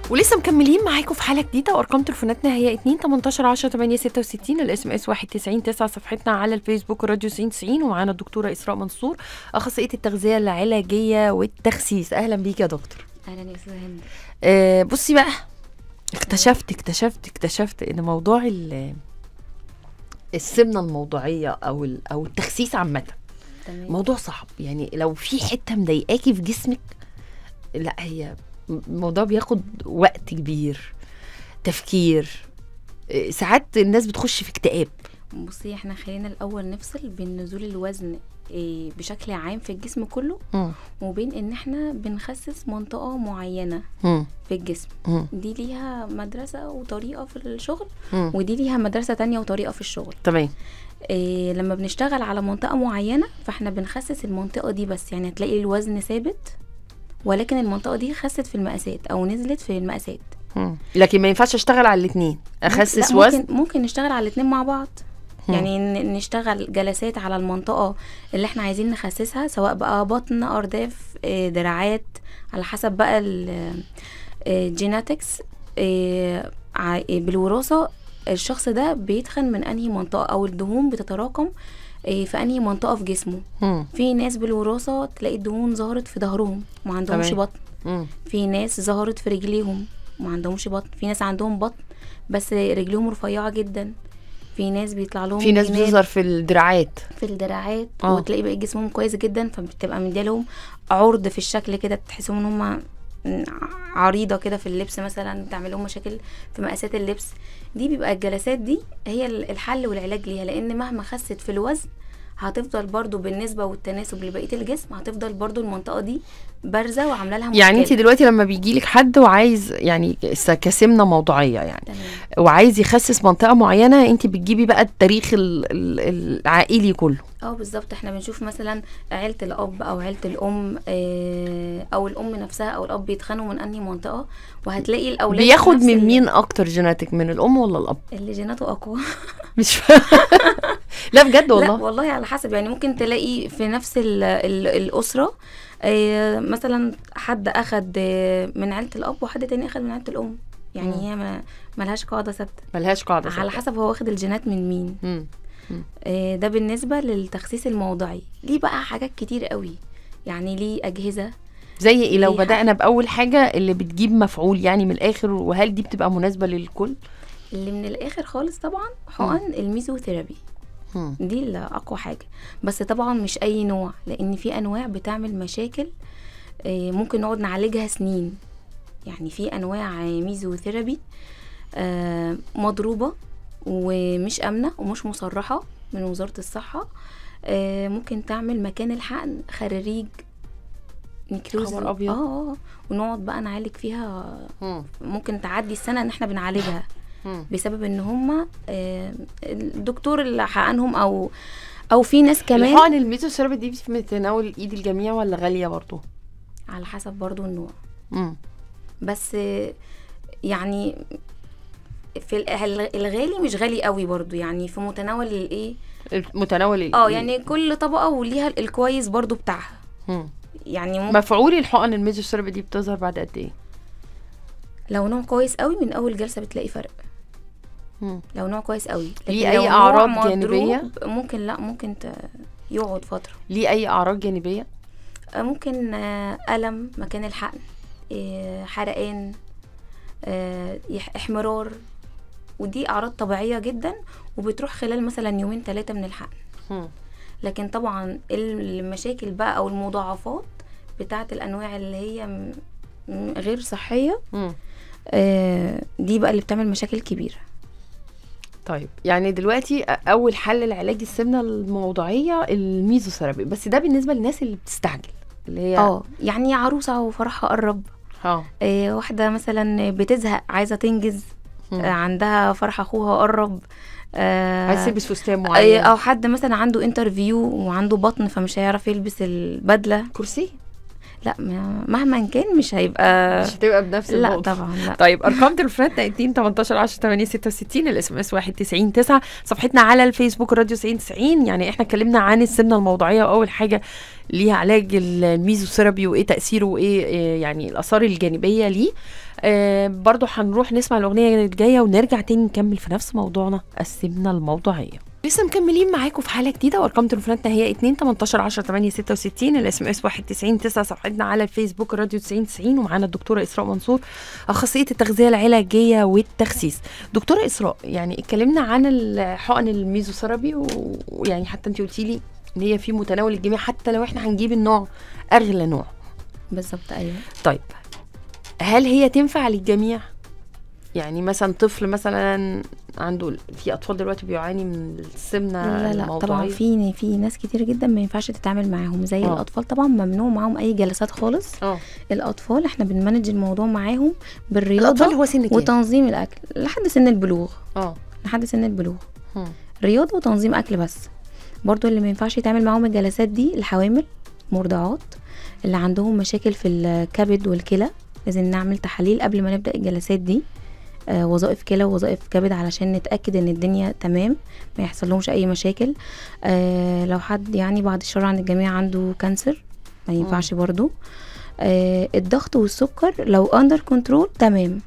ولسه مكملين معاكم في حلقه جديده وارقام تليفوناتنا هي 2 18 10 8 66 الاس ام اس 91 9 صفحتنا على الفيسبوك راديو 90 ومعانا الدكتوره اسراء منصور اخصائيه التغذيه العلاجيه والتخسيس اهلا بيك يا دكتور اهلا يا استاذه هند آه بصي بقى اكتشفت اكتشفت اكتشفت ان موضوع ال- السمنه الموضوعيه او ال- او التخسيس عامه تمام موضوع صعب يعني لو في حته مضايقاكي في جسمك لا هي الموضوع بياخد وقت كبير تفكير إيه، ساعات الناس بتخش في اكتئاب بصي احنا خلينا الاول نفصل بين نزول الوزن إيه، بشكل عام في الجسم كله مم. وبين ان احنا بنخسس منطقه معينه مم. في الجسم مم. دي ليها مدرسه وطريقه في الشغل مم. ودي ليها مدرسه تانية وطريقه في الشغل تمام إيه لما بنشتغل على منطقه معينه فاحنا بنخسس المنطقه دي بس يعني هتلاقي الوزن ثابت ولكن المنطقه دي خست في المقاسات او نزلت في المقاسات مم. لكن ما ينفعش اشتغل على الاثنين اخسس لا، وزن ممكن ممكن نشتغل على الاتنين مع بعض يعني ن- نشتغل جلسات على المنطقة اللي احنا عايزين نخسسها سواء بقى بطن أرداف آه، دراعات على حسب بقى الجيناتكس بالوراثة الشخص ده بيتخن من أنهي منطقة أو الدهون بتتراكم آه، في أنهي منطقة في جسمه مم. في ناس بالوراثة تلاقي الدهون ظهرت في ظهرهم ما عندهمش تمام. بطن مم. في ناس ظهرت في رجليهم ما عندهمش بطن في ناس عندهم بطن بس رجليهم رفيعة جدا في ناس بيطلع لهم في ناس جناب بتظهر في الدراعات في الدراعات آه. وتلاقي بقى جسمهم كويس جدا فبتبقى مديالهم عرض في الشكل كده تحسهم ان هم عريضة كده في اللبس مثلا بتعمل لهم مشاكل في مقاسات اللبس دي بيبقى الجلسات دي هي الحل والعلاج ليها لان مهما خست في الوزن هتفضل برضو بالنسبة والتناسب لبقية الجسم هتفضل برضو المنطقة دي بارزة وعاملة لها مشكلة يعني انت دلوقتي لما بيجي لك حد وعايز يعني س- كسمنه موضوعيه يعني تمام وعايز يخسس منطقه معينه انت بتجيبي بقى التاريخ ال- ال- العائلي كله اه بالظبط احنا بنشوف مثلا عيلة الأب أو عيلة الأم آه، أو الأم نفسها أو الأب بيتخانقوا من أنهي منطقة وهتلاقي الأولاد بياخد نفس من ال- مين اكتر جيناتك من الام ولا الاب اللي جيناته أقوى مش لا بجد لا والله والله على حسب يعني ممكن تلاقي في نفس ال ال الأسرة آه، مثلا حد أخد آه، من عيلة الأب وحد تاني أخد من عيلة الأم يعني مم. هي ما ملهاش قاعدة ثابتة ملهاش قاعده على حسب هو واخد الجينات من مين مم. آه، ده بالنسبة للتخسيس الموضعي ليه بقى حاجات كتير قوي يعني ليه أجهزة زي ايه لو ليه بدانا باول حاجه اللي بتجيب مفعول يعني من الاخر وهل دي بتبقى مناسبه للكل اللي من الاخر خالص طبعا حقن الميزوثيرابي مم. دي اللي اقوى حاجه بس طبعا مش اي نوع لان في انواع بتعمل مشاكل آه، ممكن نقعد نعالجها سنين يعني في انواع ميزوثيرابي آه، مضروبه ومش امنه ومش مصرحه من وزاره الصحه آه، ممكن تعمل مكان الحقن خراريج نكروز خبر أبيض. اه آه، ونقعد بقى نعالج فيها مم. ممكن تعدي السنه ان احنا بنعالجها مم. بسبب ان هم الدكتور اللي حقنهم او او في ناس كمان الحقن الميزوثيرابي دي في متناول ايد الجميع ولا غاليه برضو على حسب برضو النوع مم. بس آه، يعني في ال- الغالي مش غالي قوي برضو يعني في متناول الايه متناول ال- اه يعني كل طبقه وليها الكويس برضو بتاعها مم. يعني ممكن مفعول الحقن الميزوثيرابي دي بتظهر بعد قد ايه لو نوع كويس قوي من اول جلسه بتلاقي فرق مم. لو نوع كويس قوي ليه لكن أي لو نوع أعراض مضروب، جانبية؟ ممكن لا ممكن ت- يقعد فتره ليه اي اعراض جانبيه آه، ممكن آه، ألم مكان الحقن آه، حرقان آه، يح- احمرار ودي أعراض طبيعية جدا وبتروح خلال مثلا يومين ثلاثة من الحقن مم. لكن طبعا المشاكل بقى أو المضاعفات بتاعة الأنواع اللي هي م- م- غير صحية مم. آه، دي بقى اللي بتعمل مشاكل كبيرة طيب يعني دلوقتي اول حل لعلاج السمنه الموضعيه الميزوثيرابي بس ده بالنسبه للناس اللي بتستعجل اللي هي اه يعني عروسة وفرحها قرب اه آه، واحدة مثلا بتزهق عايزة تنجز مم. آه، عندها فرح اخوها قرب آه، عايز تلبس فستان أي- معين او حد مثلا عنده انترفيو وعنده بطن فمش هيعرف يلبس البدله كرسي لا ما- مهما كان مش هيبقى مش هتبقى بنفس لا الموضوع طبعا لا طيب ارقام تليفوناتنا 2 18 10 8 66 الاس ام اس 91 9 صفحتنا على الفيسبوك راديو 90 90 يعني احنا اتكلمنا عن السمنه الموضعيه واول حاجه ليها علاج الميزوثيرابي وايه تاثيره وايه إيه يعني الاثار الجانبيه ليه آه برضو هنروح نسمع الاغنيه الجايه ونرجع تاني نكمل في نفس موضوعنا السمنه الموضعيه لسه مكملين معاكم في حاله جديده وارقام تليفوناتنا هي 2 18 10 8 66 الاس ام اس 91 9 صفحتنا على الفيسبوك راديو 90 90 ومعانا الدكتوره اسراء منصور اخصائيه التغذيه العلاجيه والتخسيس دكتوره اسراء يعني اتكلمنا عن الحقن الميزوثيرابي و- ويعني حتى انت قلتي لي ان هي في متناول الجميع حتى لو احنا هنجيب النوع اغلى نوع بالظبط ايوه طيب هل هي تنفع للجميع يعني مثلا طفل مثلا عنده في اطفال دلوقتي بيعاني من السمنه لا لا طبعا الموضوعية. في في ناس كتير جدا ما ينفعش تتعامل معاهم زي آه. الاطفال طبعا ممنوع معاهم اي جلسات خالص اه الاطفال احنا بنمانج الموضوع معاهم الاطفال بالرياضه هو سن كام وتنظيم الاكل لحد سن البلوغ اه لحد سن البلوغ هم. رياضه وتنظيم اكل بس برضو اللي ما ينفعش يتعامل معاهم الجلسات دي الحوامل مرضعات اللي عندهم مشاكل في الكبد والكلى لازم نعمل تحاليل قبل ما نبدا الجلسات دي آه وظائف كلى ووظائف كبد علشان نتاكد ان الدنيا تمام ما يحصل لهمش اي مشاكل آه لو حد يعني بعد الشر عن الجميع عنده كانسر ما ينفعش برضو آه الضغط والسكر لو اندر كنترول تمام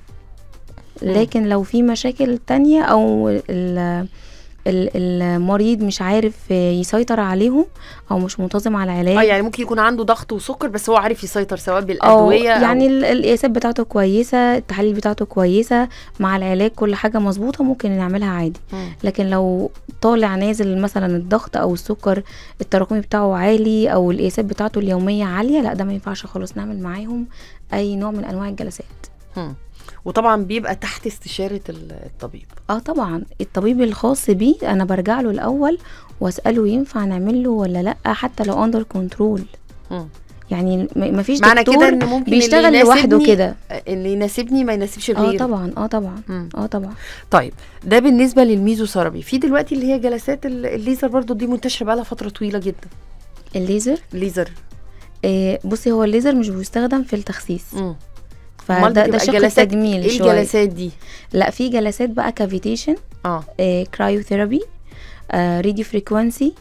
لكن لو في مشاكل تانية او ال- ال- المريض مش عارف يسيطر عليهم او مش منتظم على اه علاج يعني ممكن يكون عنده ضغط وسكر بس هو عارف يسيطر سواء او بالادويه يعني أو ال- القياسات بتاعته كويسه التحاليل بتاعته كويسه مع العلاج كل حاجه مظبوطه ممكن نعملها عادي مم. لكن لو طالع نازل مثلا الضغط او السكر التراكمي بتاعه عالي او القياسات بتاعته اليوميه عاليه لا ده ما ينفعش خالص نعمل معاهم اي نوع من انواع الجلسات مم. وطبعا بيبقى تحت استشاره ال- الطبيب اه طبعا الطبيب الخاص بيه انا برجع له الاول واساله ينفع نعمل له ولا لا حتى لو اندر كنترول مم. يعني م- مفيش معنى دكتور كده ان ممكن اللي بيشتغل لوحده يناسبني- كده اللي يناسبني ما يناسبش اه الغير طبعا اه طبعا مم. اه طبعا طيب ده بالنسبه للميزوثيرابي في دلوقتي اللي هي جلسات ال- الليزر برضو دي منتشره بقالها فتره طويله جدا الليزر الليزر آه بصي هو الليزر مش بيستخدم في التخسيس مم. أمال فده ده بتبقى شق جلسات- تجميل ايه شويه الجلسات دي لا في جلسات بقى كافيتيشن اه كرايوثيرابي راديو فريكوانسي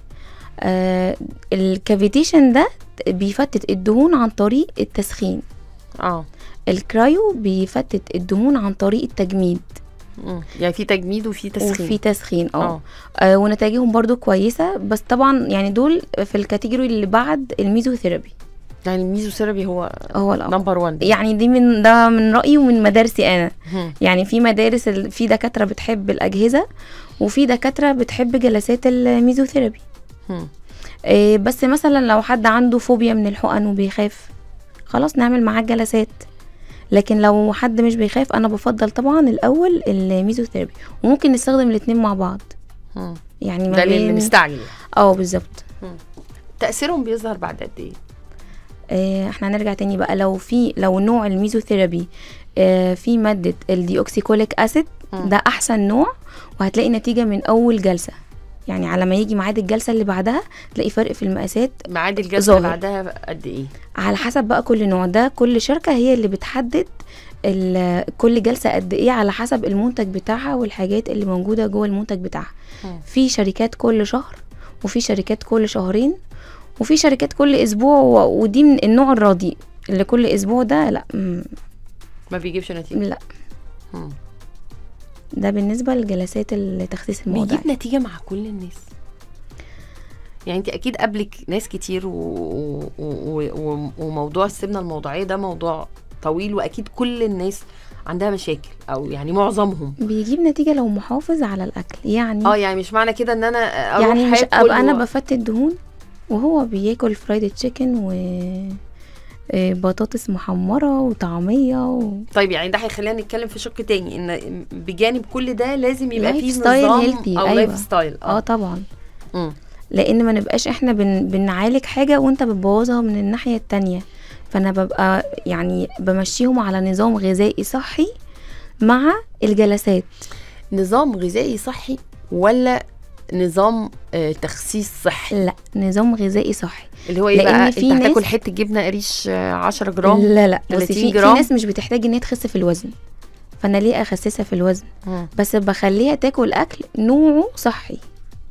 الكافيتيشن ده بيفتت الدهون عن طريق التسخين اه الكرايو بيفتت الدهون عن طريق التجميد مم. يعني في تجميد وفي تسخين وفي تسخين اه اه آه، ونتائجهم برضو كويسه بس طبعا يعني دول في الكاتيجوري اللي بعد الميزوثيرابي يعني الميزوثيرابي هو هو الأقوى نمبر 1 يعني دي من ده من رايي ومن مدارسي انا مم. يعني في مدارس ال- في دكاتره بتحب الاجهزه وفي دكاتره بتحب جلسات الميزوثيرابي مم. آه، بس مثلا لو حد عنده فوبيا من الحقن وبيخاف خلاص نعمل معاه جلسات لكن لو حد مش بيخاف انا بفضل طبعا الاول الميزوثيرابي وممكن نستخدم الاتنين مع بعض مم. يعني ما ده اللي بين مستعجل اه بالظبط تاثيرهم بيظهر بعد قد ايه آه، احنا هنرجع تاني بقى لو في لو نوع الميزوثيرابي آه، في مادة الديوكسيكوليك اسيد مم. ده احسن نوع وهتلاقي نتيجة من اول جلسة يعني على ما يجي ميعاد الجلسة اللي بعدها تلاقي فرق في المقاسات ميعاد الجلسه اللي ظاهر. بعدها قد ايه على حسب بقى كل نوع ده كل شركة هي اللي بتحدد ال- كل جلسة قد ايه على حسب المنتج بتاعها والحاجات اللي موجودة جوه المنتج بتاعها مم. في شركات كل شهر وفي شركات كل شهرين وفي شركات كل اسبوع و- ودي من النوع الرديء اللي كل اسبوع ده لا مم، ما بيجيبش نتيجه لا مم. ده بالنسبة لجلسات التخسيس الموضعي بيجيب نتيجه مع كل الناس يعني انت اكيد قبلك ناس كتير و... و... و... و... وموضوع السمنه الموضعيه ده موضوع طويل واكيد كل الناس عندها مشاكل او يعني معظمهم بيجيب نتيجة لو محافظ على الأكل يعني اه يعني مش معنى كده ان انا اروح يعني مش آكل أبقى أنا و- بفتت دهون وهو بياكل فرايد تشيكن و آه، بطاطس محمرة وطعمية و... طيب يعني ده هيخلينا نتكلم في شق تاني ان بجانب كل ده لازم يبقى لايف فيه ستايل نظام هيلثي، او أيوة. لايف ستايل اه طبعا مم. لان ما نبقاش احنا بن... بنعالج حاجه وانت بتبوظها من الناحيه التانية فانا ببقى يعني بمشيهم على نظام غذائي صحي مع الجلسات نظام غذائي صحي ولا نظام آه، تخسيس صحي لا نظام غذائي صحي اللي هو ايه لأن بقى في انت هتاكل ناس- حته جبنه قريش آه، 10 جرام لا لا بصي 30 في, في جرام. ناس مش بتحتاج ان هي تخس في الوزن فانا ليه اخسسها في الوزن مم. بس بخليها تاكل اكل نوعه صحي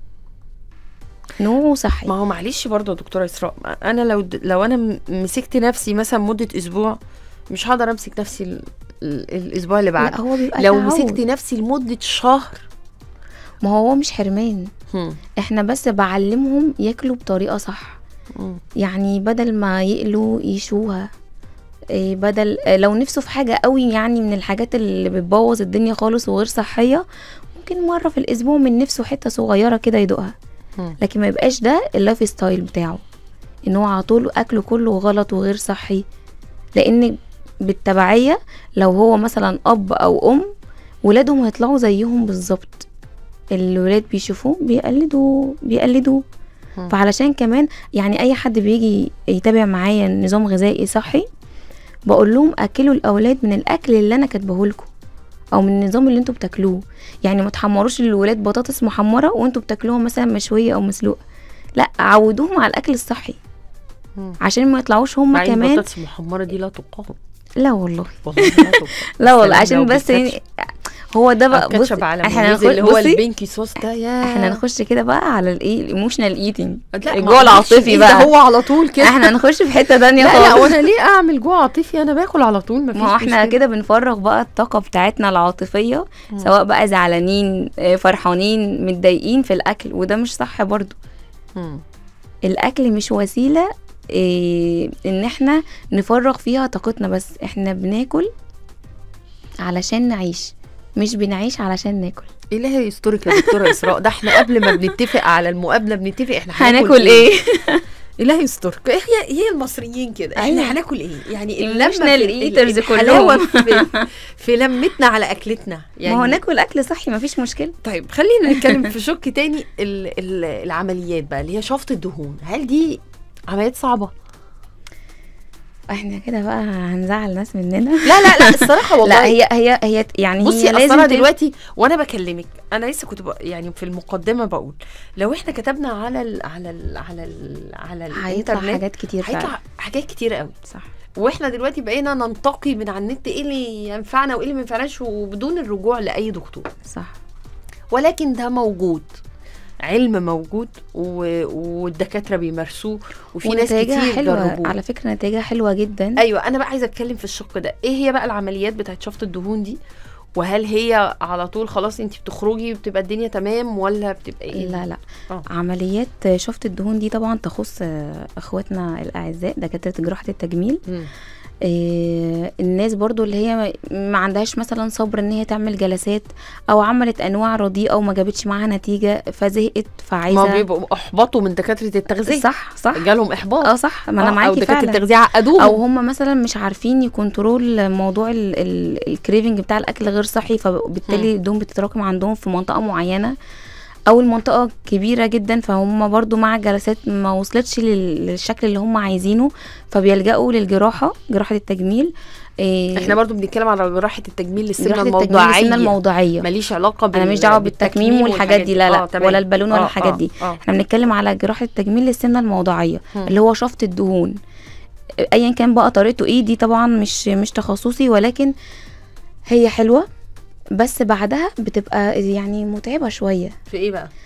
نوعه صحي ما هو معلش برضه يا دكتوره اسراء انا لو د- لو انا م- مسكت نفسي مثلا مده اسبوع مش هقدر امسك نفسي ال... ال... الاسبوع اللي لا بعده هو بيبقى لو تعود. مسكت نفسي لمده شهر ما هو مش حرمان هم. احنا بس بعلمهم ياكلوا بطريقه صح مم. يعني بدل ما يقلوا يشوها إيه بدل آه، لو نفسه في حاجه قوي يعني من الحاجات اللي بتبوظ الدنيا خالص وغير صحيه ممكن مره في الاسبوع من نفسه حته صغيره كده يدوقها مم. لكن ما يبقاش ده اللايف ستايل بتاعه ان هو على طول اكله كله غلط وغير صحي لان بالتبعيه لو هو مثلا اب او ام ولادهم هيطلعوا زيهم بالظبط الولاد بيشوفوه بيقلدوا بيقلدوه مم. فعلشان كمان يعني اي حد بيجي يتابع معايا نظام غذائي صحي بقول لهم اكلوا الاولاد من الاكل اللي انا كاتبه لكم او من النظام اللي انتوا بتاكلوه يعني ما تحمروش للولاد بطاطس محمره وانتوا بتاكلوها مثلا مشويه او مسلوقه لا عودوهم على الاكل الصحي مم. عشان ما يطلعوش هم مع إن كمان البطاطس المحمره دي لا تقاوم لا والله والله لا تقاوم لا والله سلام عشان لو بس بالكاتشب. يعني هو ده بقى أو بص كاتشب على احنا مايونيز هنخش اللي هو بصي البينكي صوص ده يا احنا هنخش كده بقى على الايه الايموشنال ايتنج لا، ما الجوع أعرفش العاطفي إيه بقى ده هو على طول كده احنا هنخش في حته تانية لا لا خالص وانا ليه اعمل جوع عاطفي انا باكل على طول مفيش ما هو احنا مشكلة. كده بنفرغ بقى الطاقة بتاعتنا العاطفية سواء بقى زعلانين آه، فرحانين متضايقين في الأكل وده مش صح برضو مم. الأكل مش وسيلة إيه إن احنا نفرغ فيها طاقتنا بس احنا بناكل علشان نعيش مش بنعيش علشان ناكل إلهي يسترك يا دكتورة إسراء ده احنا قبل ما بنتفق على المقابلة بنتفق احنا هناكل ايه إلهي يسترك هي هي المصريين كده احنا أيوة. هناكل ايه يعني Emotional اللمة في eaters الحلاوة كلهم. في, في لمتنا على أكلتنا يعني ما هو ناكل أكل صحي مفيش مشكلة طيب خلينا نتكلم في شق تاني ال ال العمليات بقى اللي هي شفط الدهون هل دي عمليات صعبة؟ احنا كده بقى هنزعل ناس مننا لا لا لا الصراحة والله لا هي هي هي يعني بصي هي اصل لازم انا تم- دلوقتي وانا بكلمك انا لسه كنت بق... يعني في المقدمه بقول لو احنا كتبنا على ال على ال على ال على هيطلع الانترنت حاجات كتير فعلا هيطلع حاجات كتير قوي صح واحنا دلوقتي بقينا ننتقي من على النت ايه اللي ينفعنا وايه اللي ما ينفعناش وبدون الرجوع لاي دكتور صح ولكن ده موجود علم موجود و... والدكاتره بيمارسوه وفي ناس ونتائجها كتير حلوه جربوه على فكره نتائجها حلوه جدا ايوه انا بقى عايزه اتكلم في الشق ده ايه هي بقى العمليات بتاعت شفط الدهون دي وهل هي على طول خلاص انت بتخرجي وبتبقى الدنيا تمام ولا بتبقى ايه لا لا آه. عمليات شفط الدهون دي طبعا تخص آه، اخواتنا الاعزاء دكاتره جراحه التجميل مم. آه، الناس برضو اللي هي ما عندهاش مثلا صبر ان هي تعمل جلسات او عملت انواع رديئه وما جابتش معاها نتيجه فزهقت ما فعايزه بيبقوا احبطوا من دكاتره التغذيه صح صح جالهم احباط اه صح ما انا آه، او معاكي دكاتره فعلا التغذيه عقدوهم او هم مثلا مش عارفين يكنترول موضوع الكريفنج بتاع الاكل غير صحي فبالتالي الدهون بتتراكم عندهم في منطقه معينه او المنطقه كبيره جدا فهم برضو مع الجلسات ما وصلتش لل- للشكل اللي هم عايزينه فبيلجأوا للجراحه جراحه التجميل إيه احنا برضو بنتكلم على جراحه التجميل للسمنه جراحه التجميل الموضعيه للسمنه الموضعيه ماليش علاقه بال... انا مش دعوه بالتكميم والحاجات دي لا لا آه، تمام. ولا البالون ولا آه، الحاجات آه، دي آه. احنا بنتكلم على جراحه التجميل للسمنه الموضعيه مم. اللي هو شفط الدهون ايا كان بقى طريقته ايه دي طبعا مش مش تخصصي ولكن هي حلوه بس بعدها بتبقى يعني متعبه شويه في ايه بقى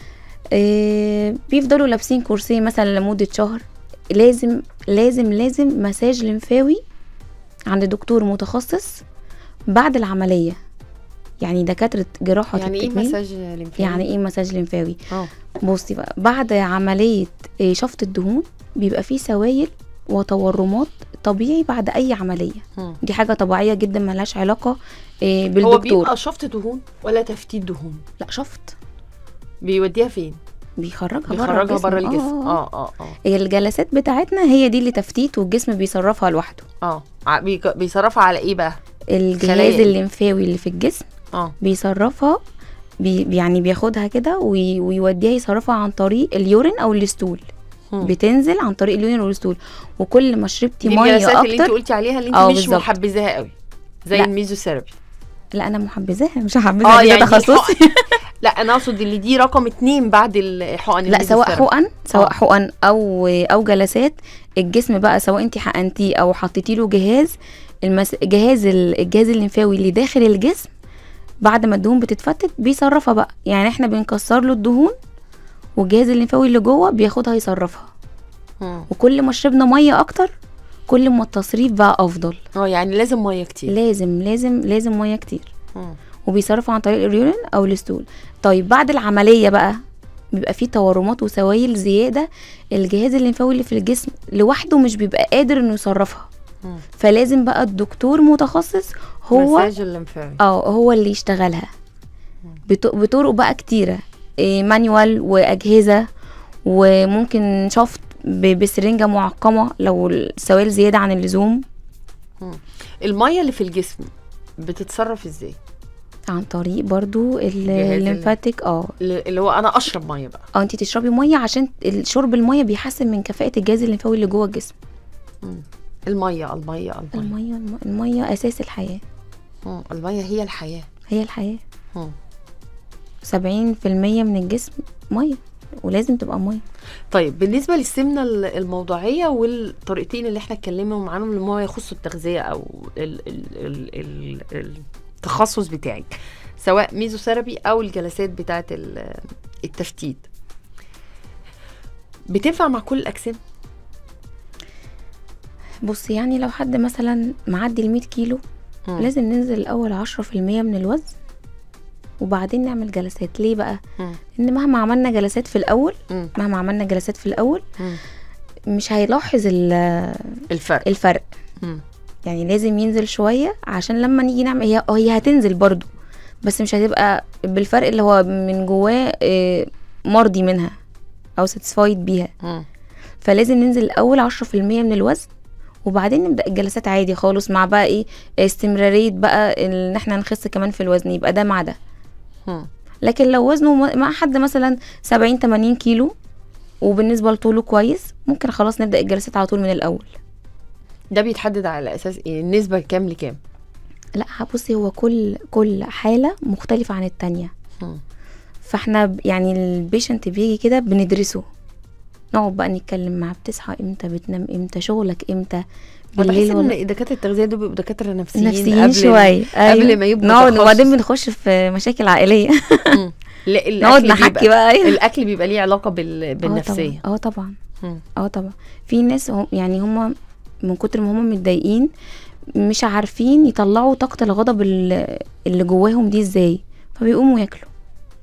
إيه بيفضلوا لابسين كرسي مثلا لمده شهر لازم لازم لازم مساج لمفاوي عند دكتور متخصص بعد العمليه يعني دكاتره جراحه يعني ايه التجميل مساج لمفاوي يعني ايه مساج لمفاوي اه بصي بقى بعد عملية إيه، شفط الدهون بيبقى فيه سوائل وتورمات طبيعي بعد أي عملية مم. دي حاجة طبيعية جدا ملهاش علاقة إيه، هو بالدكتور بيبقى شفط دهون ولا تفتيت دهون لا شفط بيوديها فين بيخرجها بره بيخرجها الجسم بره الجسم آه. اه اه اه هي الجلسات بتاعتنا هي دي اللي تفتيت والجسم بيصرفها لوحده اه ع- بيك- بيصرفها على ايه بقى الجهاز خلايا. الليمفاوي اللي في الجسم اه بيصرفها بي يعني بياخدها كده وي- ويوديها يصرفها عن طريق اليورين او الستول مم. بتنزل عن طريق اليورين والستول وكل ما شربتي دي ميه الجلسات اللي انت اكتر قلتي عليها اللي انت اه مش بالظبط. محبذاها قوي زي لا. الميزوثيرابي لا انا محبذاها مش هحبذها اه دي يعني ده تخصصي لا انا اقصد اللي دي رقم اتنين بعد الحقن لا سواء الميزوثيرابي. حقن سواء آه. حقن او او جلسات الجسم بقى سواء انت حقنتيه او حطيتي له جهاز المس... جهاز ال- الجهاز الليمفاوي اللي داخل الجسم بعد ما الدهون بتتفتت بيصرفها بقى يعني احنا بنكسر له الدهون والجهاز الليمفاوي اللي جوه بياخدها يصرفها مم. وكل ما شربنا ميه اكتر كل ما التصريف بقى افضل اه يعني لازم ميه كتير لازم لازم لازم ميه كتير مم. وبيصرفوا عن طريق اليورين او الستول طيب بعد العمليه بقى بيبقى فيه تورمات وسوائل زياده الجهاز الليمفاوي اللي في الجسم لوحده مش بيبقى قادر انه يصرفها مم. فلازم بقى الدكتور متخصص هو مساج الليمفاوي اه هو اللي يشتغلها بط- بطرق بقى كتيره إيه مانيوال واجهزه وممكن شفط ب- بسرنجه معقمه لو السوائل زياده عن اللزوم الميه اللي في الجسم بتتصرف ازاي عن طريق برضو ال- جهاز ال- الليمفاتيك اه اللي هو انا اشرب ميه بقى اه انت تشربي ميه عشان ال- شرب الميه بيحسن من كفاءه الجهاز الليمفاوي اللي جوه الجسم مم. الميه الميه الميه الميه الم- الميه اساس الحياه مم. الميه هي الحياه هي الحياه مم. سبعين في المية من الجسم ميه ولازم تبقى ميه طيب بالنسبه للسمنه ال- الموضعيه والطريقتين اللي احنا اتكلمنا عنهم اللي هو يخصوا التغذيه او ال ال ال ال التخصص بتاعك سواء ميزوثيرابي او الجلسات بتاعه ال- التفتيت بتنفع مع كل الاجسام بص يعني لو حد مثلا معدي المية كيلو مم. لازم ننزل الاول عشرة في المية من الوزن وبعدين نعمل جلسات ليه بقى مم. ان مهما عملنا جلسات في الاول مم. مهما عملنا جلسات في الاول مم. مش هيلاحظ ال- الفرق الفرق مم. يعني لازم ينزل شويه عشان لما نيجي نعمل هي هي هتنزل برضو بس مش هتبقى بالفرق اللي هو من جواه آه، مرضي منها او ساتسفايد بيها مم. فلازم ننزل الاول عشرة في المية من الوزن وبعدين نبدا الجلسات عادي خالص مع بقى ايه استمراريه بقى ان احنا نخس كمان في الوزن يبقى ده مع ده مم. لكن لو وزنه م- مع حد مثلا 70 80 كيلو وبالنسبه لطوله كويس ممكن خلاص نبدا الجلسات على طول من الاول ده بيتحدد على اساس ايه النسبه كام لكام لا بصي هو كل كل حاله مختلفه عن التانية مم. فاحنا ب- يعني البيشنت بيجي كده بندرسه نقعد بقى نتكلم معاه بتصحى امتى بتنام امتى شغلك امتى بحس بالليل ولا ان دكاتره التغذيه دول بيبقوا دكاتره نفسيين نفسيين قبل شويه قبل ما يبقوا نقعد تخصص. وبعدين بنخش في مشاكل عائليه مم. لا الأكل نقعد نحكي بيبقى- بقى ايوه الاكل بيبقى ليه علاقه بال... اه بالنفسيه طبعا اه طبعا مم. اه طبعا في ناس هم يعني هم من كتر ما هم متضايقين مش عارفين يطلعوا طاقة الغضب ال- اللي جواهم دي ازاي فبيقوموا ياكلوا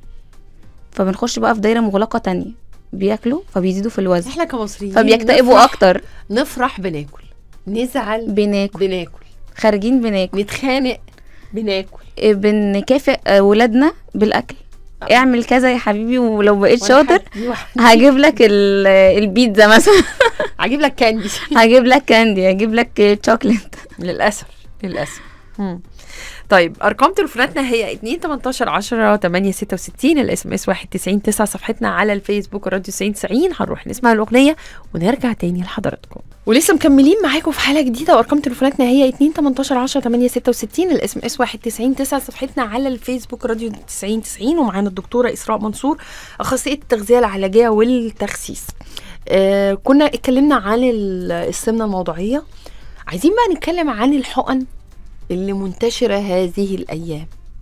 فبنخش بقى في دايرة مغلقة تانية بياكلوا فبيزيدوا في الوزن احنا كمصريين فبيكتئبوا نفرح- اكتر نفرح بناكل نزعل بناكل بناكل خارجين بناكل نتخانق بناكل بنكافئ ولادنا بالاكل اعمل كذا يا حبيبي ولو بقيت وأنا شاطر هدي واحد- هجيب لك ال- البيتزا مثلا هجيب لك كاندي هجيب لك كاندي هجيب لك شوكليت للاسف للاسف مم. طيب ارقام تليفوناتنا هي 2 18 10 8 66 الاس ام اس 91 9 صفحتنا على الفيسبوك راديو 90 90 هنروح نسمع الاغنيه ونرجع تاني لحضراتكم ولسه مكملين معاكم في حلقه جديده وارقام تليفوناتنا هي 2 18 10 8 66 الاس ام اس 91 9 صفحتنا على الفيسبوك راديو 90 90 ومعانا الدكتوره اسراء منصور اخصائيه التغذيه العلاجيه والتخسيس آه كنا اتكلمنا عن ال- السمنه الموضعيه عايزين بقى نتكلم عن الحقن اللي منتشرة هذه الأيام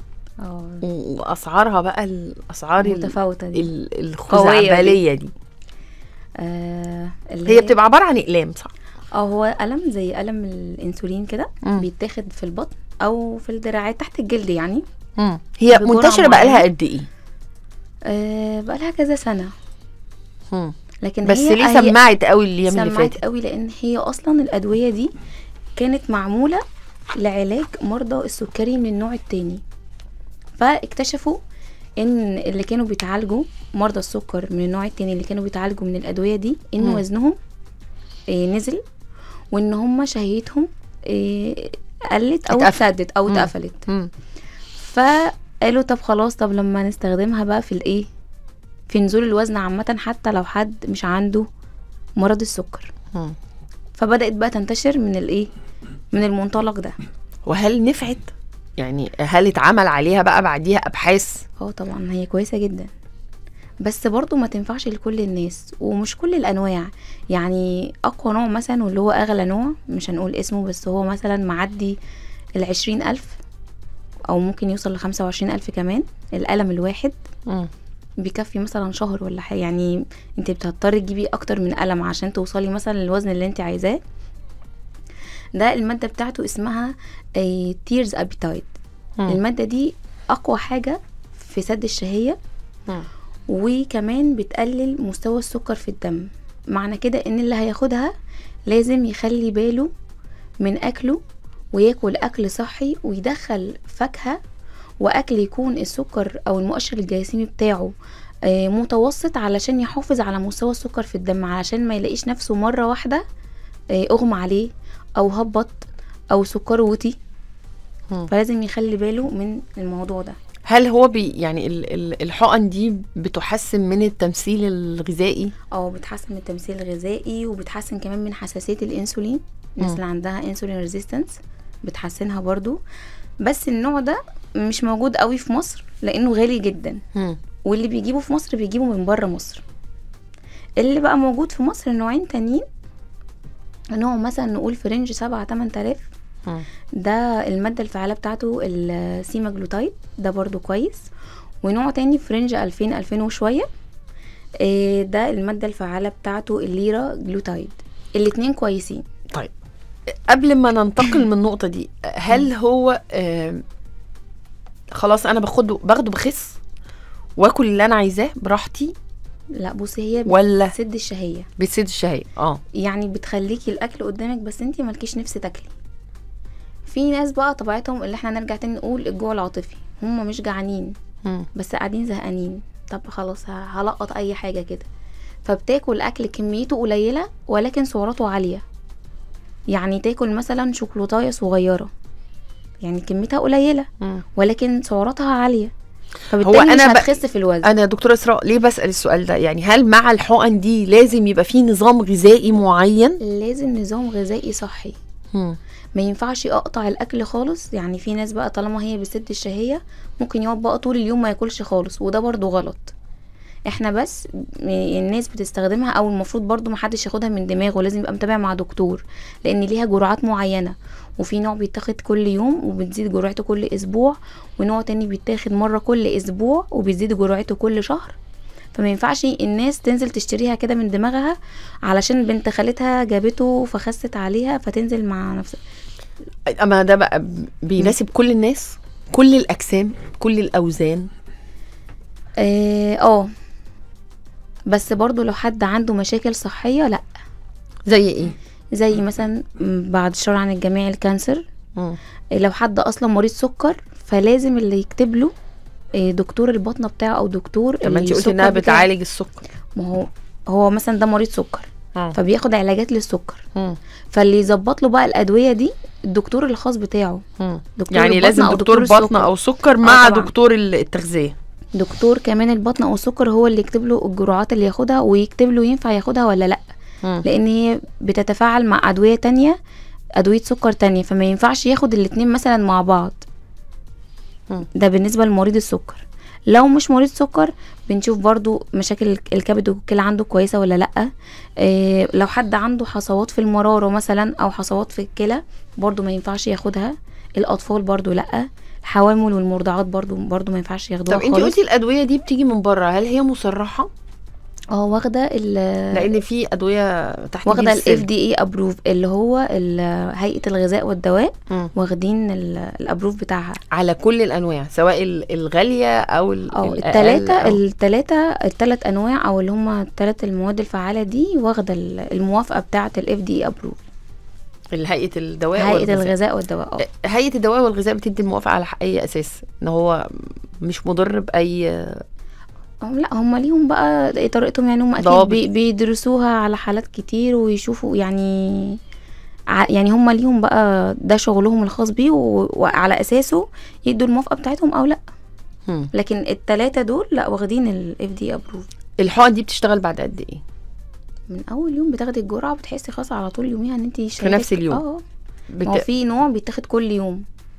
و- وأسعارها بقى الأسعار ال- متفاوتة دي ال- قوية الخزعبلية دي آه اللي هي بتبقى عبارة عن أقلام صح؟ اه هو قلم زي قلم الانسولين كده مم. بيتاخد في البطن او في الدراعات تحت الجلد يعني هي بجرعة منتشرة بقى لها معينة. قد إيه؟ آه بقى لها كذا سنه لكن بس هي ليه هي سمعت قوي الأيام اللي سمعت فاتت؟ قوي لان هي اصلا الادويه دي كانت معموله لعلاج مرضى السكري من النوع التاني فاكتشفوا ان اللي كانوا بيتعالجوا مرضى السكر من النوع التاني اللي كانوا بيتعالجوا من الادويه دي ان مم. وزنهم آه نزل وان هم شهيتهم آه قلت او اتقفل. اتسدت او مم. اتقفلت مم. فقالوا طب خلاص طب لما نستخدمها بقى في الايه في نزول الوزن عامة حتى لو حد مش عنده مرض السكر مم. فبدأت بقى تنتشر من الايه من المنطلق ده وهل نفعت؟ يعني هل اتعمل عليها بقى بعديها ابحاث اه طبعا هي كويسه جدا بس برضو ما تنفعش لكل الناس ومش كل الانواع يعني اقوى نوع مثلا واللي هو اغلى نوع مش هنقول اسمه بس هو مثلا معدي العشرين الف او ممكن يوصل لخمسة وعشرين الف كمان القلم الواحد مم. بيكفي مثلا شهر ولا حاجه يعني انت بتضطري تجيبي اكتر من قلم عشان توصلي مثلا للوزن اللي انت عايزاه ده الماده بتاعته اسمها تيرز ابيتايد مم. الماده دي اقوى حاجه في سد الشهيه مم. وكمان بتقلل مستوى السكر في الدم معنى كده ان اللي هياخدها لازم يخلي باله من اكله وياكل اكل صحي ويدخل فاكهه واكل يكون السكر او المؤشر الجلايسيمي بتاعه آه، متوسط علشان يحافظ على مستوى السكر في الدم علشان ما يلاقيش نفسه مره واحده آه، اغمى عليه او هبط او سكره وطي مم. فلازم يخلي باله من الموضوع ده هل هو بي يعني ال- ال- الحقن دي بتحسن من التمثيل الغذائي اه بتحسن من التمثيل الغذائي وبتحسن كمان من حساسية الانسولين الناس مم. اللي عندها انسولين ريزيستنس بتحسنها برضو بس النوع ده مش موجود قوي في مصر لانه غالي جدا مم. واللي بيجيبه في مصر بيجيبه من بره مصر اللي بقى موجود في مصر نوعين تانيين نوع مثلا نقول في رينج سبعة تمن تلاف مم. ده المادة الفعالة بتاعته السيماجلوتايد ده برضو كويس ونوع تاني في رينج ألفين ألفين وشوية إيه ده المادة الفعالة بتاعته الليرا جلوتايد الاتنين كويسين طيب قبل ما ننتقل من النقطة دي هل هو آه خلاص أنا باخده باخده بخس واكل اللي أنا عايزاه براحتي لا بصي هي ولا بتسد الشهية بتسد الشهية اه يعني بتخليكي الأكل قدامك بس انتي مالكيش نفس تاكلي في ناس بقى طبيعتهم اللي احنا نرجع تاني نقول الجوع العاطفي هم مش جعانين مم. بس قاعدين زهقانين طب خلاص ه- هلقط اي حاجه كده فبتاكل اكل كميته قليله ولكن سعراته عاليه يعني تاكل مثلا شوكولاتايه صغيره يعني كميتها قليله مم. ولكن سعراتها عاليه فبالتالي أنا مش ب- هتخس في الوزن انا يا دكتوره اسراء ليه بسال السؤال ده يعني هل مع الحقن دي لازم يبقى فيه نظام غذائي معين لازم نظام غذائي صحي مم. ما ينفعش اقطع الاكل خالص يعني في ناس بقى طالما هي بتسد الشهيه ممكن يقعد بقى طول اليوم ما ياكلش خالص وده برضو غلط احنا بس م- الناس بتستخدمها او المفروض برضو محدش ياخدها من دماغه لازم يبقى متابع مع دكتور لان ليها جرعات معينه وفي نوع بيتاخد كل يوم وبتزيد جرعته كل اسبوع ونوع تاني بيتاخد مره كل اسبوع وبيزيد جرعته كل شهر فما ينفعش الناس تنزل تشتريها كده من دماغها علشان بنت خالتها جابته فخست عليها فتنزل مع نفسها اما ده بقى بيناسب كل الناس كل الاجسام كل الاوزان اه آه. بس برضو لو حد عنده مشاكل صحية لا زي ايه زي مثلا م، بعد الشر عن الجميع الكانسر مم. لو حد اصلا مريض سكر فلازم اللي يكتب له آه، دكتور البطنه بتاعه او دكتور طب ما انت قلتي السكر انها بتاعه. بتعالج السكر ما هو هو مثلا ده مريض سكر آه. فبياخد علاجات للسكر مم. فاللي يظبط له بقى الادويه دي الدكتور الخاص بتاعه مم. دكتور يعني البطنة لازم أو دكتور دكتور بطنه السكر. او سكر مع طبعاً. دكتور التغذيه دكتور كمان البطن او السكر هو اللي يكتب له الجرعات اللي ياخدها ويكتب له ينفع ياخدها ولا لا مم. لان هي بتتفاعل مع ادويه تانية ادويه سكر تانية فما ينفعش ياخد الاتنين مثلا مع بعض مم. ده بالنسبه لمريض السكر لو مش مريض سكر بنشوف برضو مشاكل الكبد والكلى عنده كويسه ولا لا إيه لو حد عنده حصوات في المراره مثلا او حصوات في الكلى برضو ما ينفعش ياخدها الاطفال برضو لا الحوامل والمرضعات برضو برضو ما ينفعش ياخدوها طب انت خالص قلتي الادويه دي بتيجي من بره هل هي مصرحه اه واخده ال لان في ادويه تحت واخده بير الاف السن. دي اي ابروف اللي هو ال- هيئه الغذاء والدواء مم. واخدين ال- الابروف بتاعها على كل الانواع سواء ال- الغاليه او ال- او الأقل التلاتة أو- التلاتة التلات انواع او اللي هم التلات المواد الفعالة دي واخدة ال- الموافقة بتاعة الاف دي ابروف هيئه الدواء هيئة والغذاء. الغذاء والدواء اه هيئه الدواء والغذاء بتدي الموافقه على اي اساس ان هو مش مضر باي أو لا هم ليهم بقى طريقتهم يعني هم اكيد ضوابط. بي- بيدرسوها على حالات كتير ويشوفوا يعني ع- يعني هم ليهم بقى ده شغلهم الخاص بيه و- وعلى اساسه يدوا الموافقة بتاعتهم او لا مم. لكن التلاتة دول لا واخدين الاف دي ابروف الحقن دي بتشتغل بعد قد ايه من اول يوم بتاخدي الجرعة بتحسي خلاص على طول يوميها ان انت في نفس اليوم. اه بت... ما هو في نوع بيتاخد كل يوم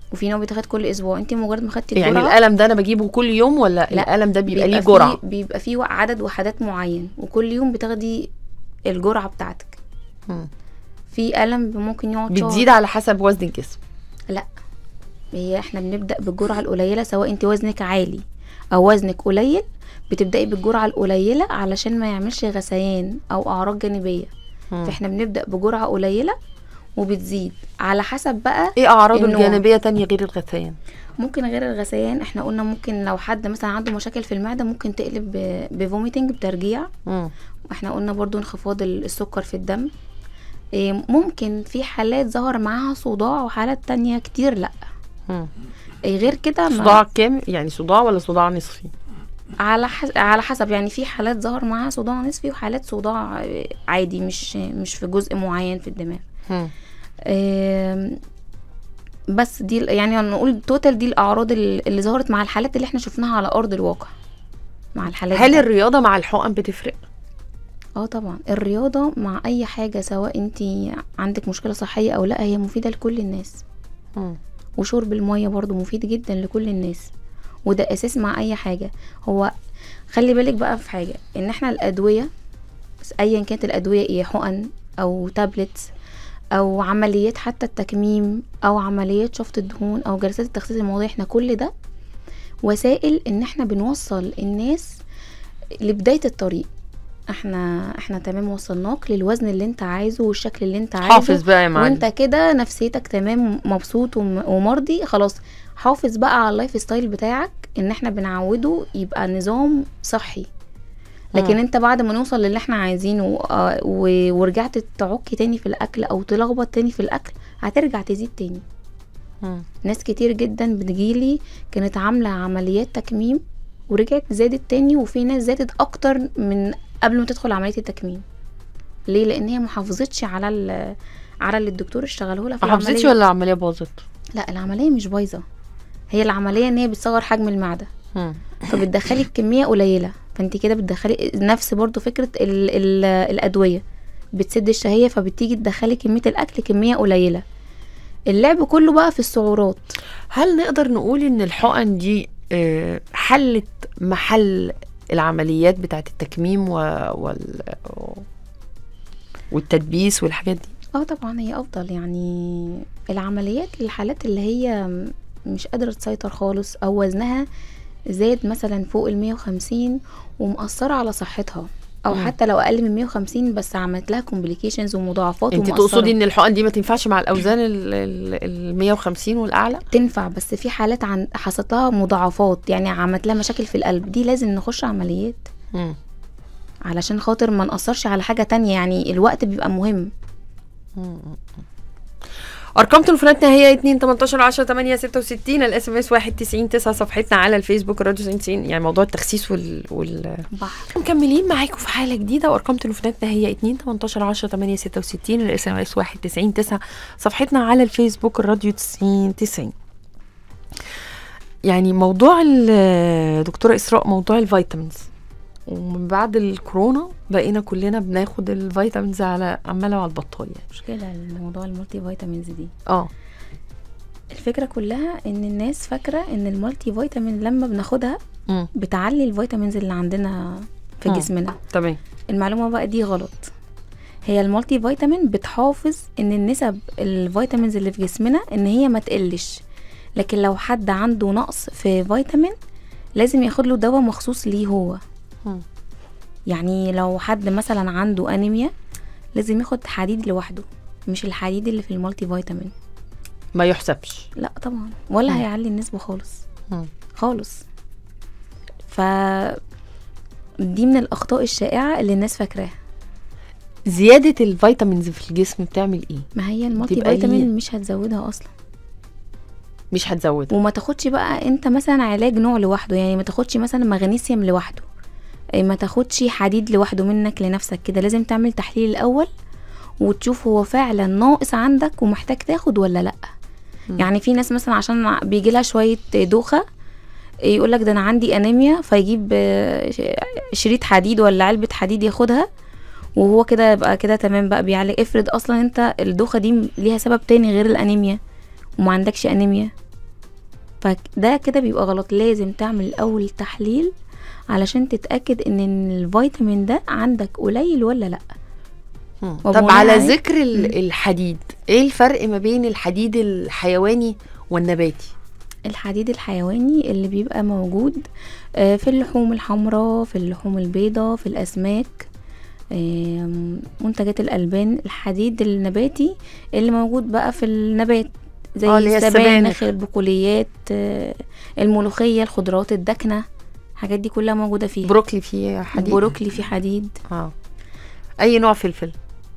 وفي نوع بيتاخد كل اسبوع انت مجرد ما خدتي يعني الجرعه الالم ده انا بجيبه كل يوم ولا لا، الالم ده بيبقى ليه فيه- جرعه بيبقى فيه عدد وحدات معين وكل يوم بتاخدي الجرعه بتاعتك مم. في الم ممكن يقعد شهر. بتزيد على حسب وزن الجسم لا هي احنا بنبدا بالجرعه القليله سواء انت وزنك عالي او وزنك قليل بتبداي بالجرعه القليله علشان ما يعملش غثيان او اعراض جانبيه مم. فاحنا بنبدا بجرعه قليله وبتزيد على حسب بقى ايه اعراضه النوع. الجانبيه تانية غير الغثيان ممكن غير الغثيان احنا قلنا ممكن لو حد مثلا عنده مشاكل في المعده ممكن تقلب بفوميتنج بترجيع مم. احنا قلنا برضو انخفاض ال- السكر في الدم إيه، ممكن في حالات ظهر معاها صداع وحالات تانية كتير لا مم. إيه، غير كده ما- صداع كام يعني صداع ولا صداع نصفي على حسب على حسب يعني في حالات ظهر معاها صداع نصفي وحالات صداع آه، عادي مش مش في جزء معين في الدماغ مم. آم، بس دي ال- يعني نقول توتال دي الاعراض ال- اللي ظهرت مع الحالات اللي احنا شفناها على ارض الواقع مع الحالات هل دي. الرياضه مع الحقن بتفرق اه طبعا الرياضه مع اي حاجه سواء انت عندك مشكله صحيه او لا هي مفيده لكل الناس مم. وشرب المية برضو مفيد جدا لكل الناس وده اساس مع اي حاجة هو خلي بالك بقى في حاجة ان احنا الادوية ايا كانت الادوية ايه حقن او تابلتس او عمليات حتى التكميم او عمليات شفط الدهون او جلسات التخسيس الموضعي احنا كل ده وسائل ان احنا بنوصل الناس لبداية الطريق احنا احنا تمام وصلناك للوزن اللي انت عايزه والشكل اللي انت عايزه حافظ بقى يا معلم وانت كده نفسيتك تمام مبسوط وم- ومرضي خلاص حافظ بقى على اللايف ستايل بتاعك ان احنا بنعوده يبقى نظام صحي لكن مم. انت بعد ما نوصل للي احنا عايزينه آه، و- ورجعت تعك تاني في الاكل او تلخبط تاني في الاكل هترجع تزيد تاني مم. ناس كتير جدا بتجيلي كانت عاملة عمليات تكميم ورجعت زادت تاني وفي ناس زادت اكتر من قبل ما تدخل عملية التكميم ليه لان هي محافظتش على ال- على اللي الدكتور اشتغله لها في ما حافظتش العملية. ولا العمليه باظت لا العملية مش بايظة هي العملية ان هي بتصغر حجم المعدة مم. فبتدخلي بكمية قليلة فانت كده بتدخلي نفس برضو فكرة ال ال الأدوية بتسد الشهية فبتيجي تدخلي كمية الأكل كمية قليلة اللعب كله بقى في السعرات هل نقدر نقول ان الحقن دي آه، حلت محل العمليات بتاعت التكميم و... وال... والتدبيس والحاجات دي اه طبعا هي افضل يعني العمليات للحالات اللي هي م- مش قادرة تسيطر خالص او وزنها زاد مثلا فوق ال 150 ومأثرة على صحتها او مم. حتى لو اقل من 150 بس عملت لها كومبليكيشنز ومضاعفات انت ومؤثرة. تقصدي ان الحقن دي ما تنفعش مع الاوزان ال ال- ال 150 والاعلى تنفع بس في حالات عن حصلت لها مضاعفات يعني عملت لها مشاكل في القلب دي لازم نخش عمليات مم. علشان خاطر ما نأثرش على حاجة تانية يعني الوقت بيبقى مهم ارقام تليفوناتنا هي 2 18 10 8 66 الاس ام اس 1 90 9 صفحتنا على الفيسبوك راديو 90 يعني موضوع التخسيس وال, وال... بحر مكملين معاكم في حاله جديده وارقام تليفوناتنا هي 2 18 10 8 66 الاس ام اس 1 90 9 صفحتنا على الفيسبوك الراديو 90 90 يعني موضوع ال- دكتوره اسراء موضوع الفيتامينز ومن بعد الكورونا بقينا كلنا بناخد الفيتامينز على عماله على البطال يعني مشكلة الموضوع المولتي فيتامينز دي اه الفكرة كلها ان الناس فاكرة ان المولتي فيتامين لما بناخدها امم بتعلي الفيتامينز اللي عندنا في مم. جسمنا تمام المعلومة بقى دي غلط هي المولتي فيتامين بتحافظ ان النسب الفيتامينز اللي في جسمنا ان هي ما تقلش لكن لو حد عنده نقص في فيتامين لازم ياخد له دواء مخصوص ليه هو مم. يعني لو حد مثلا عنده انيميا لازم ياخد حديد لوحده مش الحديد اللي في المولتي فيتامين ما يحسبش لا طبعا ولا مم. هيعلي النسبة خالص مم. خالص ف دي من الاخطاء الشائعة اللي الناس فاكراها زياده الفيتامينز في الجسم بتعمل ايه ما هي المالتي تبقى ليه؟ فيتامين مش هتزودها اصلا مش هتزودها وما تاخدش بقى انت مثلا علاج نوع لوحده يعني ما تاخدش مثلا مغنيسيوم لوحده إيه، ما تاخدش حديد لوحده منك لنفسك كده لازم تعمل تحليل الاول وتشوف هو فعلا ناقص عندك ومحتاج تاخد ولا لا مم. يعني في ناس مثلا عشان بيجي لها شويه دوخه يقول لك ده انا عندي انيميا فيجيب آه، ش- شريط حديد ولا علبه حديد ياخدها وهو كده يبقى كده تمام بقى بيعالج افرض اصلا انت الدوخه دي ليها سبب تاني غير الانيميا وما عندكش انيميا فده كده بيبقى غلط لازم تعمل الاول تحليل علشان تتاكد ان الفيتامين ده عندك قليل ولا لا مم. وبناء طب على عليه- ذكر ال- الحديد ايه الفرق ما بين الحديد الحيواني والنباتي الحديد الحيواني اللي بيبقى موجود آه، في اللحوم الحمراء في اللحوم البيضاء في الأسماك آم، منتجات الألبان الحديد النباتي اللي موجود بقى في النبات زي آه، اللي هي السبانخ السبانخ. البقوليات آه، الملوخية الخضروات الداكنة الحاجات دي كلها موجودة فيها بروكلي فيه حديد بروكلي في حديد اه اي نوع فلفل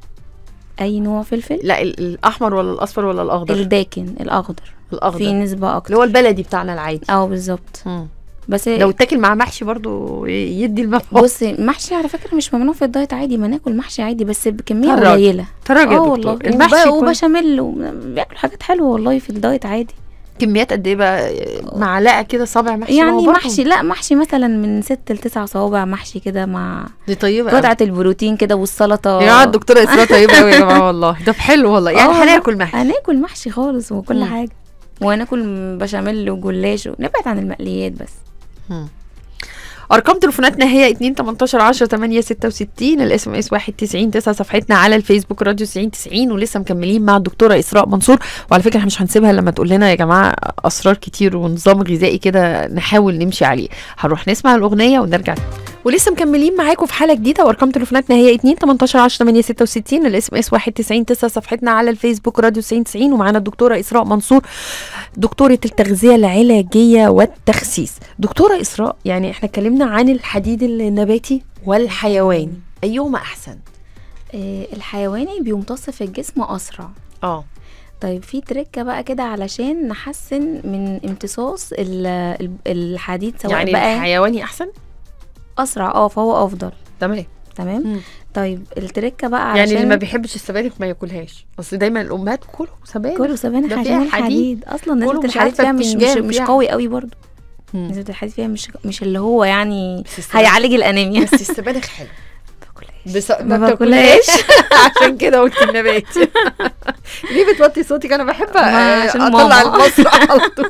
أي نوع فلفل لا ال- الاحمر ولا الاصفر ولا الاخضر الداكن الأخضر الاخضر في نسبة اللي أكتر هو البلدي بتاعنا العادي اه بالظبط مم. بس لو اتاكل مع محشي برضو يدي المفعول بص محشي على فكره مش ممنوع في الدايت عادي ما ناكل محشي عادي بس بكميه تراجع. قليله تراجع يا اه دكتور والله المحشي وب- يكون وبشاميل وبياكلوا حاجات حلوه والله في الدايت عادي كميات قد ايه بقى معلقه كده صابع محشي ما هو يعني برضو محشي لا محشي مثلا من ست لتسع صوابع محشي كده مع دي طيبه قوي. قطعه البروتين كده والسلطه يا الدكتوره اسراء طيبه قوي يا جماعه والله ده حلو والله يعني آه، هناكل محشي هناكل محشي خالص وكل مم. حاجه وهناكل بشاميل وجلاش ونبعد عن المقليات بس مم. ارقام تليفوناتنا هي 2 18 10 8 66 الاس ام اس 1 90 9 صفحتنا على الفيسبوك راديو 90 90 ولسه مكملين مع الدكتوره اسراء منصور وعلى فكره احنا مش هنسيبها لما تقول لنا يا جماعه اسرار كتير ونظام غذائي كده نحاول نمشي عليه هنروح نسمع الاغنيه ونرجع ولسه مكملين معاكم في حلقه جديده وارقام تليفوناتنا هي 2 18 10 8 66 الاس ام اس 1 90 9 صفحتنا على الفيسبوك راديو 90 90 ومعانا الدكتوره اسراء منصور دكتوره التغذيه العلاجيه والتخسيس دكتوره اسراء يعني احنا اتكلمنا عن الحديد النباتي والحيواني ايهما احسن آه، الحيواني بيمتص في الجسم اسرع اه طيب في تركه بقى كده علشان نحسن من امتصاص ال- ال- الحديد سواء يعني بقى الحيواني احسن اسرع اه فهو افضل تمام تمام مم. طيب التركه بقى يعني علشان اللي ما بيحبش السبانخ ما ياكلهاش اصل دايما الامهات كلوا سبانخ كله سبانخ ده عشان فيها الحديد حديد. اصلا كله نسبه مش الحديد عارفة فيها مش مش, بتنجان مش فيها- قوي قوي برضو مم. نسبه الحديد فيها مش مش اللي هو يعني بس السبانخ- هيعالج الانيميا بس السبانخ حلو بس ما ما باكلهاش. بتاكلهاش عشان كده قلت النباتي ليه بتوطي صوتك انا بحب ما آه، عشان اطلع ماما. المسرح على طول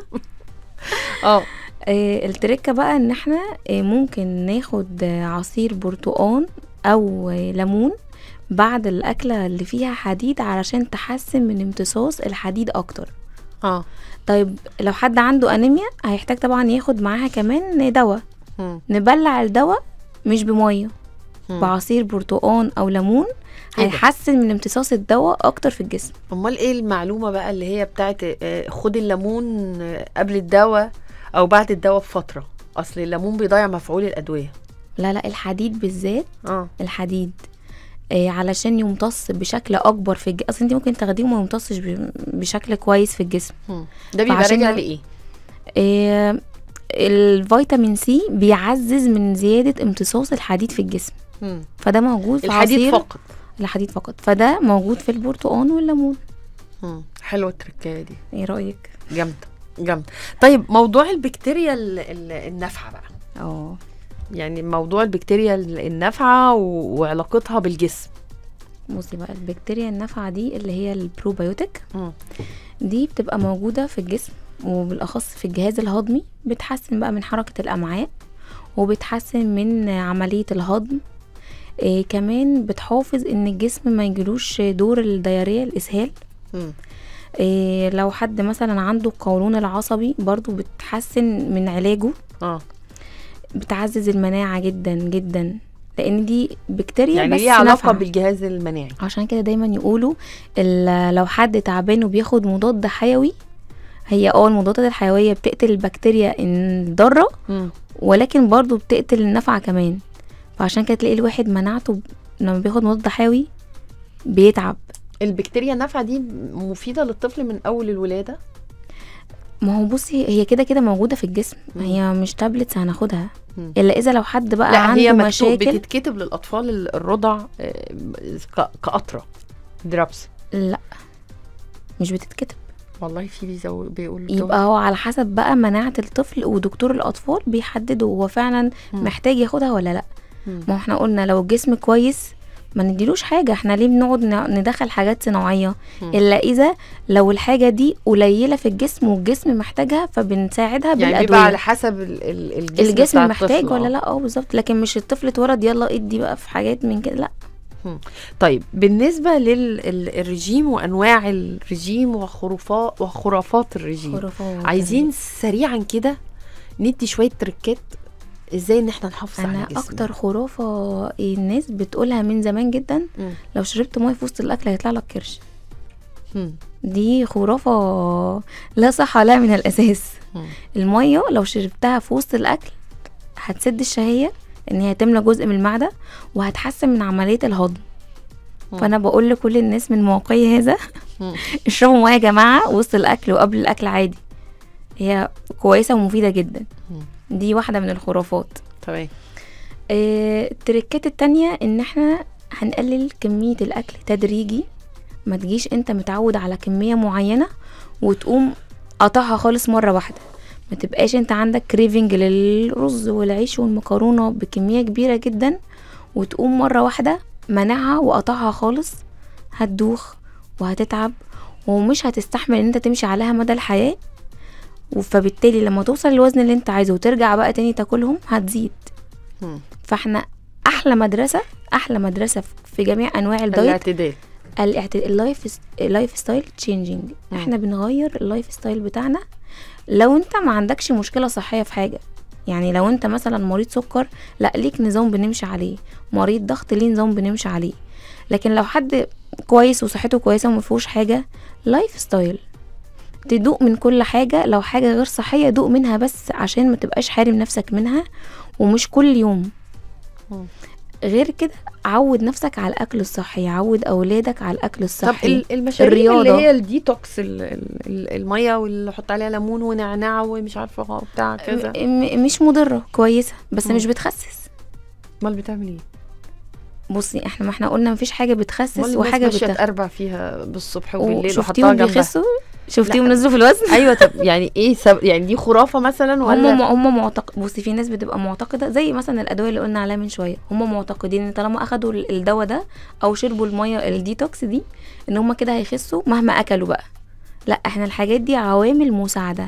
اه آه، التركه بقى ان احنا آه، ممكن ناخد آه، عصير برتقان او آه، ليمون بعد الاكله اللي فيها حديد علشان تحسن من امتصاص الحديد اكتر اه طيب لو حد عنده انيميا هيحتاج طبعا ياخد معاها كمان دواء مم. نبلع الدواء مش بميه مم. بعصير برتقان او ليمون إيه ده؟ هيحسن من امتصاص الدواء اكتر في الجسم امال ايه المعلومه بقى اللي هي بتاعت آه، خد الليمون آه، قبل الدواء او بعد الدواء بفتره اصل الليمون بيضيع مفعول الادويه لا لا الحديد بالذات اه الحديد آه علشان يمتص بشكل اكبر في الجسم اصل انت ممكن تاخديه وما يمتصش ب- بشكل كويس في الجسم مم. ده بيبقى فعشان راجع لو- لايه آه الفيتامين سي بيعزز من زياده امتصاص الحديد في الجسم مم. فده موجود في الحديد عصير فقط الحديد فقط فده موجود في البرتقان والليمون مم. حلوه التركايه دي ايه رايك جامده جامده طيب موضوع البكتيريا ال- ال- النافعه بقى اه يعني موضوع البكتيريا ال- النافعه و- وعلاقتها بالجسم بصي بقى البكتيريا النافعه دي اللي هي البروبيوتيك مم. دي بتبقى موجودة في الجسم وبالأخص في الجهاز الهضمي بتحسن بقى من حركة الأمعاء وبتحسن من عملية الهضم إيه كمان بتحافظ ان الجسم ما يجيلوش دور الديارية الإسهال مم. إيه لو حد مثلا عنده القولون العصبي برضو بتحسن من علاجه اه بتعزز المناعة جدا جدا لان دي بكتيريا يعني بس ليه علاقه نافعة. بالجهاز المناعي عشان كده دايما يقولوا ال- لو حد تعبان وبياخد مضاد حيوي هي اه المضادات الحيوية بتقتل البكتيريا الضارة مم. ولكن برضو بتقتل النفعة كمان فعشان كده تلاقي الواحد مناعته ب- لما بياخد مضاد حيوي بيتعب البكتيريا النافعه دي مفيده للطفل من اول الولاده ما هو بصي هي كده كده موجودة في الجسم مم. هي مش تابلتس هناخدها مم. الا اذا لو حد بقى لا عنده هي مكتوب مشاكل بتتكتب للاطفال ال- الرضع آه، ك- كقطره درابس لا مش بتتكتب والله في بيزو بيقول يبقى هو على حسب بقى مناعة الطفل ودكتور الأطفال بيحددوا هو فعلا مم. محتاج ياخدها ولا لا مم. ما هو احنا قلنا لو الجسم كويس ما نديلوش حاجه احنا ليه بنقعد ن- ندخل حاجات صناعيه مم. الا اذا لو الحاجه دي قليله في الجسم والجسم محتاجها فبنساعدها يعني بيبقى بالادويه على حسب ال- ال- الجسم, الجسم بتاع محتاج الطفل، ولا آه. لا اه بالظبط لكن مش الطفل اتولد يلا ادي بقى في حاجات من كده لا طيب بالنسبه للرجيم وانواع الرجيم وخرافات وخرافات الرجيم خرافات عايزين سريعا كده ندي شويه تريكات ازاي ان احنا نحافظ انا على جسمنا اكتر خرافه الناس بتقولها من زمان جدا مم. لو شربت ميه في وسط الاكل هيطلع لك كرش مم. دي خرافه لا صحه لها من الاساس مم. الميه لو شربتها في وسط الاكل هتسد الشهيه ان هي تملى جزء من المعده وهتحسن من عمليه الهضم مم. فانا بقول لكل الناس من موقعي هذا مم. اشربوا ميه يا جماعه وسط الاكل وقبل الاكل عادي هي كويسه ومفيده جدا مم. دي واحده من الخرافات تمام آه، التركات التانية ان احنا هنقلل كمية الاكل تدريجي ما تجيش انت متعود على كمية معينة وتقوم قطعها خالص مرة واحدة ما تبقاش انت عندك كريفنج للرز والعيش والمكرونة بكمية كبيرة جدا وتقوم مرة واحدة منعها وقطعها خالص هتدوخ وهتتعب ومش هتستحمل ان انت تمشي عليها مدى الحياة فبالتالي لما توصل للوزن اللي انت عايزه وترجع بقى تاني تاكلهم هتزيد مم. فاحنا احلى مدرسه احلى مدرسه في جميع انواع الدايت الاعتدال الاعت- اللايف اللايف ستايل تشينجينج مم. احنا بنغير اللايف ستايل بتاعنا لو انت ما عندكش مشكله صحيه في حاجه يعني لو انت مثلا مريض سكر لا ليك نظام بنمشي عليه مريض ضغط ليه نظام بنمشي عليه لكن لو حد كويس وصحته كويسه وما فيهوش حاجه لايف ستايل تدوق من كل حاجه لو حاجه غير صحيه دوق منها بس عشان ما تبقاش حارم نفسك منها ومش كل يوم مم. غير كده عود نفسك على الاكل الصحي عود اولادك على الاكل طب الصحي ال- المشاريب اللي الرياضة. هي الديتوكس ال- ال- ال- الميه واللي حط عليها ليمون ونعناع ومش عارفه بتاع كذا م- م- مش مضره كويسه بس مم. مش بتخسس امال بتعمل ايه؟ بصي احنا ما احنا قلنا مفيش حاجه بتخسس امال وحاجه الناس ماشيه بتخسس تقربع فيها بالصبح وبالليل وحطها شفتيهم جنبها بيخسوا شفتيهم لا. نزلوا في الوزن ايوه طب يعني ايه سب... يعني دي خرافه مثلا هم ولا هم معتقد بصي في ناس بتبقى معتقده زي مثلا الادويه اللي قلنا عليها من شويه هم معتقدين ان طالما اخدوا ال- الدواء ده او شربوا الميه الديتوكس دي ان هم كده هيخسوا مهما اكلوا بقى لا احنا الحاجات دي عوامل مساعده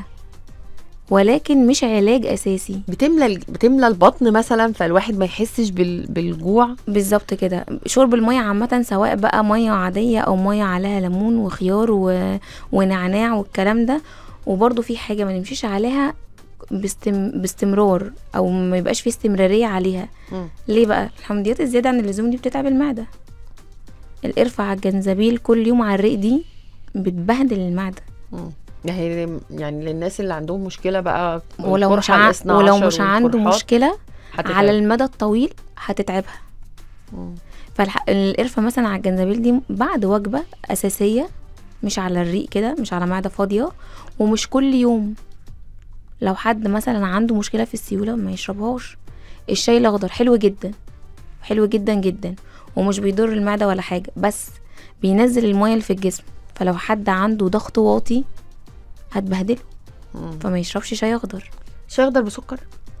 ولكن مش علاج اساسي بتملى ال- بتملى البطن مثلا فالواحد ما يحسش بال... بالجوع بالظبط كده شرب الميه عامه سواء بقى ميه عاديه او ميه عليها ليمون وخيار و... ونعناع والكلام ده وبرضو في حاجه ما نمشيش عليها باستم... باستمرار او ما يبقاش في استمراريه عليها مم. ليه بقى الحمضيات الزياده عن اللزوم دي بتتعب المعده القرفه على الجنزبيل كل يوم على الريق دي بتبهدل المعده مم. يعني يعني للناس اللي عندهم مشكله بقى ولو مش القرحة ع... الاثنى ولو عشر مش عنده والقرحات مشكله هتتعب. على المدى الطويل هتتعبها مم. فالقرفة مثلا على الجنزبيل دي بعد وجبة أساسية مش على الريق كده مش على معدة فاضية ومش كل يوم لو حد مثلا عنده مشكلة في السيولة ما يشربهاش الشاي الأخضر حلو جدا حلو جدا جدا ومش بيضر المعدة ولا حاجة بس بينزل المية اللي في الجسم فلو حد عنده ضغط واطي هتبهدله مم. فما يشربش شاي أخضر شاي اخضر بسكر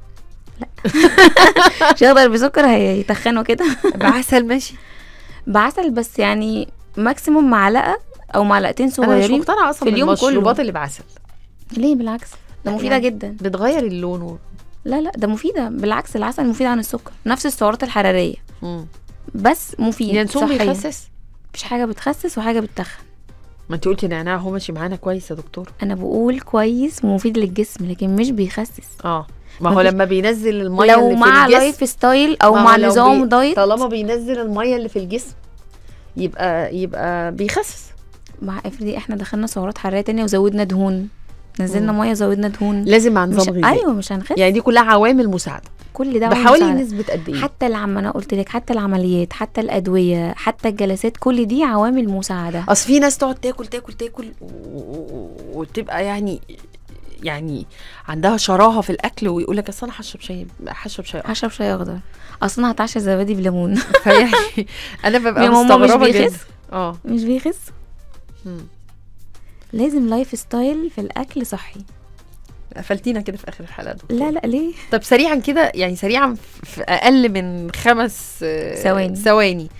شاي أخضر بسكر هيتخنه كده بعسل ماشي بعسل بس يعني ماكسيموم معلقة أو معلقتين انا مش صغيرين مقتنعه اصلا في اليوم بالمشروبات كله. اللي بعسل ليه بالعكس ده لا مفيدة يعني. جدا بتغير اللون و... لا لا ده مفيدة بالعكس العسل مفيد عن السكر نفس السعرات الحرارية مم. بس مفيد ينسون صحيا بيخسس مفيش حاجة بتخسس وحاجة بتتخن ما انت قلتي نعناع هو ماشي معانا كويس يا دكتور أنا بقول كويس ومفيد للجسم لكن مش بيخسس اه ما هو مفيش- لما بينزل الميه لو اللي مع في الجسم لايف ستايل أو ما هو مع لو نظام بي- دايت طالما بينزل الميه اللي في الجسم يبقى يبقى بيخسس مع افرضي احنا دخلنا سعرات حرارية تانية وزودنا دهون نزلنا مم. مية زودنا دهون لازم مع مش نظام غذائي ايوه مش هنخس يعني دي كلها عوامل مساعده كل ده عامل بحوالي مساعدة. نسبه قد ايه حتى العم انا قلت لك حتى العمليات حتى الادويه حتى الجلسات كل دي عوامل مساعده اصل في ناس تقعد تاكل تاكل تاكل و- و- وتبقى يعني يعني عندها شراهه في الاكل ويقول لك اصل انا هشرب شاي هشرب شاي هشرب شاي اخضر اصلا هتعشى زبادي بليمون فيعني انا ببقى يا ماما مش مستغربه جدا بيخس؟ اه مش بيخس مم. لازم لايف ستايل في الاكل صحي قفلتينا كده في اخر الحلقه دكتور. لا لا ليه طب سريعا كده يعني سريعا في اقل من خمس آه، ثواني. ثواني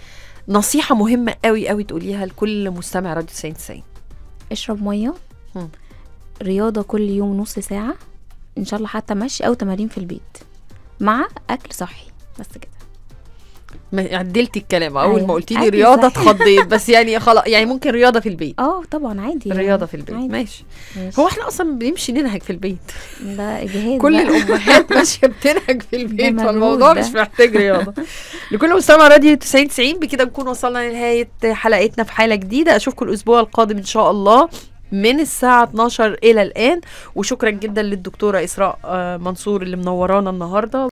نصيحه مهمه قوي قوي تقوليها لكل مستمع راديو 90 90 اشرب ميه مم. رياضه كل يوم نص ساعه ان شاء الله حتى مشي او تمارين في البيت مع اكل صحي بس كده ما عدلتي الكلام اول أيوة. ما قلتي لي أكل رياضه صحي. اتخضيت بس يعني خلاص يعني ممكن رياضه في البيت اه طبعا عادي يعني. رياضه في البيت عادي. ماشي ماشي. هو احنا اصلا بنمشي ننهج في البيت ده جهاز كل بقى. الامهات ماشيه بتنهج في البيت مجهود فالموضوع ده. مش محتاج رياضه لكل مستمع راديو 90 90 بكده نكون وصلنا لنهايه حلقتنا في حاله جديده اشوفكم الاسبوع القادم ان شاء الله من الساعة 12 إلى الآن وشكرا جدا للدكتورة إسراء آه، منصور اللي منورانا النهاردة